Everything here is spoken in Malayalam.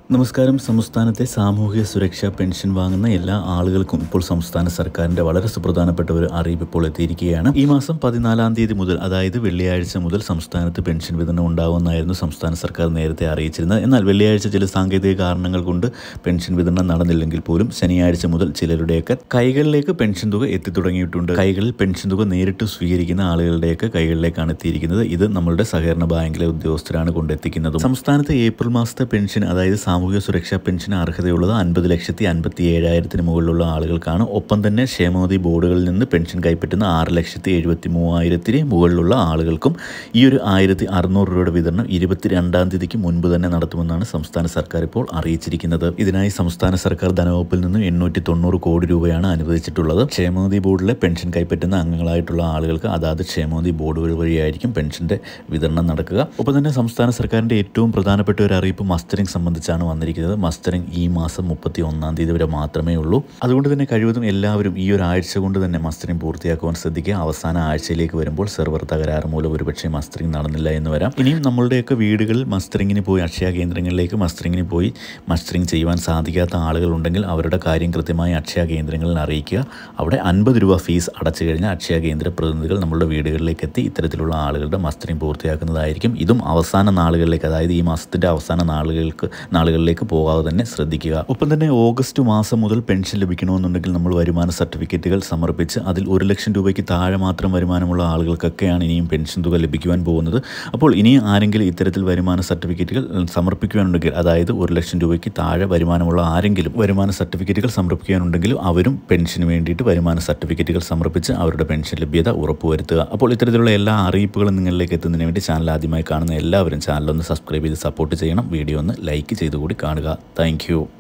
നമസ്കാരം സംസ്ഥാനത്തെ സാമൂഹിക സുരക്ഷാ പെൻഷൻ വാങ്ങുന്ന എല്ലാ ആളുകൾക്കും ഇപ്പോൾ സംസ്ഥാന സർക്കാരിന്റെ വളരെ സുപ്രധാനപ്പെട്ട ഒരു അറിയിപ്പ് ഇപ്പോൾ എത്തിയിരിക്കുകയാണ് ഈ മാസം പതിനാലാം തീയതി മുതൽ അതായത് വെള്ളിയാഴ്ച മുതൽ സംസ്ഥാനത്ത് പെൻഷൻ വിതരണം ഉണ്ടാവുമെന്നായിരുന്നു സംസ്ഥാന സർക്കാർ നേരത്തെ അറിയിച്ചിരുന്നത് എന്നാൽ വെള്ളിയാഴ്ച ചില സാങ്കേതിക കാരണങ്ങൾ കൊണ്ട് പെൻഷൻ വിതരണം നടന്നില്ലെങ്കിൽ പോലും ശനിയാഴ്ച മുതൽ ചിലരുടെയൊക്കെ കൈകളിലേക്ക് പെൻഷൻ തുക എത്തിത്തുടങ്ങിയിട്ടുണ്ട് കൈകളിൽ പെൻഷൻ തുക നേരിട്ട് സ്വീകരിക്കുന്ന ആളുകളുടെയൊക്കെ കൈകളിലേക്കാണ് എത്തിയിരിക്കുന്നത് ഇത് നമ്മളുടെ സഹകരണ ബാങ്കിലെ ഉദ്യോഗസ്ഥരാണ് കൊണ്ടെത്തിക്കുന്നത് സംസ്ഥാനത്ത് ഏപ്രിൽ മാസത്തെ പെൻഷൻ അതായത് സാമൂഹിക സുരക്ഷാ പെൻഷന് അർഹതയുള്ളത് അൻപത് ലക്ഷത്തി അൻപത്തി ഏഴായിരത്തിന് മുകളിലുള്ള ആളുകൾക്കാണ് ഒപ്പം തന്നെ ക്ഷേമനിധി ബോർഡുകളിൽ നിന്ന് പെൻഷൻ കൈപ്പറ്റുന്ന ആറ് ലക്ഷത്തി എഴുപത്തി മൂവായിരത്തിന് മുകളിലുള്ള ആളുകൾക്കും ഈ ഒരു ആയിരത്തി അറുന്നൂറ് രൂപയുടെ വിതരണം ഇരുപത്തിരണ്ടാം തീയതിക്ക് മുൻപ് തന്നെ നടത്തുമെന്നാണ് സംസ്ഥാന സർക്കാർ ഇപ്പോൾ അറിയിച്ചിരിക്കുന്നത് ഇതിനായി സംസ്ഥാന സർക്കാർ ധനവകുപ്പിൽ നിന്ന് എണ്ണൂറ്റി തൊണ്ണൂറ് കോടി രൂപയാണ് അനുവദിച്ചിട്ടുള്ളത് ക്ഷേമനിധി ബോർഡിലെ പെൻഷൻ കൈപ്പറ്റുന്ന അംഗങ്ങളായിട്ടുള്ള ആളുകൾക്ക് അതാത് ക്ഷേമനിധി ബോർഡുകൾ വഴിയായിരിക്കും പെൻഷന്റെ വിതരണം നടക്കുക ഒപ്പം തന്നെ സംസ്ഥാന സർക്കാരിന്റെ ഏറ്റവും പ്രധാനപ്പെട്ട ഒരു അറിയിപ്പ് മസ്റ്ററിംഗ് സംബന്ധിച്ചാണ് വന്നിരിക്കുന്നത് മസ്റ്ററിംഗ് ഈ മാസം മുപ്പത്തി ഒന്നാം തീയതി വരെ മാത്രമേ ഉള്ളൂ അതുകൊണ്ട് തന്നെ കഴിവതും എല്ലാവരും ഈ ഒരു ആഴ്ച കൊണ്ട് തന്നെ മസ്റ്ററിംഗ് പൂർത്തിയാക്കുവാൻ ശ്രദ്ധിക്കുക അവസാന ആഴ്ചയിലേക്ക് വരുമ്പോൾ സെർവർ തകരാറ് മൂലം ഒരുപക്ഷെ മസ്റ്ററിംഗ് നടന്നില്ല എന്ന് വരാം ഇനിയും നമ്മളുടെയൊക്കെ വീടുകളിൽ മസ്റ്ററിങ്ങിന് പോയി അക്ഷയ കേന്ദ്രങ്ങളിലേക്ക് മസ്റ്ററിങ്ങിന് പോയി മസ്റ്ററിംഗ് ചെയ്യുവാൻ സാധിക്കാത്ത ആളുകളുണ്ടെങ്കിൽ അവരുടെ കാര്യം കൃത്യമായി അക്ഷയ കേന്ദ്രങ്ങളിൽ അറിയിക്കുക അവിടെ അൻപത് രൂപ ഫീസ് അടച്ചു കഴിഞ്ഞാൽ അക്ഷയ കേന്ദ്ര പ്രതിനിധികൾ നമ്മളുടെ വീടുകളിലേക്ക് എത്തി ഇത്തരത്തിലുള്ള ആളുകളുടെ മസ്റ്ററിംഗ് പൂർത്തിയാക്കുന്നതായിരിക്കും ഇതും അവസാന നാളുകളിലേക്ക് അതായത് ഈ മാസത്തിൻ്റെ അവസാന നാളുകൾക്ക് നാളുകളിലേക്ക് പോകാതെ തന്നെ ശ്രദ്ധിക്കുക ഒപ്പം തന്നെ ഓഗസ്റ്റ് മാസം മുതൽ പെൻഷൻ ലഭിക്കണമെന്നുണ്ടെങ്കിൽ നമ്മൾ വരുമാന സർട്ടിഫിക്കറ്റുകൾ സമർപ്പിച്ച് അതിൽ ഒരു ലക്ഷം രൂപയ്ക്ക് താഴെ മാത്രം വരുമാനമുള്ള ആളുകൾക്കൊക്കെയാണ് ഇനിയും പെൻഷൻ തുക ലഭിക്കുവാൻ പോകുന്നത് അപ്പോൾ ഇനി ആരെങ്കിലും ഇത്തരത്തിൽ വരുമാന സർട്ടിഫിക്കറ്റുകൾ സമർപ്പിക്കുവാനുണ്ടെങ്കിൽ അതായത് ഒരു ലക്ഷം രൂപയ്ക്ക് താഴെ വരുമാനമുള്ള ആരെങ്കിലും വരുമാന സർട്ടിഫിക്കറ്റുകൾ സമർപ്പിക്കാനുണ്ടെങ്കിൽ അവരും പെൻഷന് വേണ്ടിയിട്ട് വരുമാന സർട്ടിഫിക്കറ്റുകൾ സമർപ്പിച്ച് അവരുടെ പെൻഷൻ ലഭ്യത ഉറപ്പുവരുത്തുക അപ്പോൾ ഇത്തരത്തിലുള്ള എല്ലാ അറിയിപ്പുകളും നിങ്ങളിലേക്ക് എത്തുന്നതിന് വേണ്ടി ചാനൽ ആദ്യമായി കാണുന്ന എല്ലാവരും ചാനലൊന്ന് സബ്സ്ക്രൈബ് ചെയ്ത് സപ്പോർട്ട് ചെയ്യണം വീഡിയോ ഒന്ന് ലൈക്ക് ചെയ്തുകൂടി കാണുക താങ്ക്